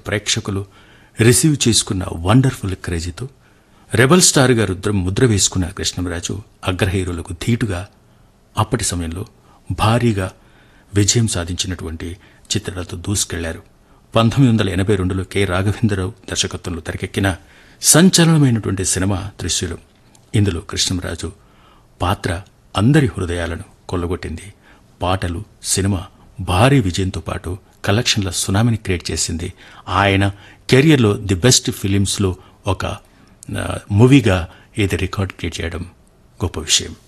ప్రేక్షకులు రిసీవ్ చేసుకున్న wonderful క్రేజీతో rebel స్టార్గా రుద్ర ముద్ర వేసుకున్న కృష్ణంరాజు అగ్రహీరోలకు ధీటుగా అప్పటి సమయంలో భారీగా విజయం సాధించినటువంటి చిత్రాలతో దూసుకెళ్లారు పంతొమ్మిది వందల ఎనభై రెండులో కె రాఘవేంద్రరావు దర్శకత్వంలో తెరకెక్కిన సంచలనమైనటువంటి సినిమా త్రిశూలం ఇందులో కృష్ణంరాజు పాత్ర అందరి హృదయాలను కొల్లగొట్టింది పాటలు సినిమా భారీ విజయంతో పాటు కలెక్షన్ల సునామీని క్రియేట్ చేసింది ఆయన కెరియర్లో ది బెస్ట్ ఫిలిమ్స్లో ఒక ఆ, మూవీగా ఇది రికార్డ్ క్రియేట్ చేయడం గొప్ప విషయం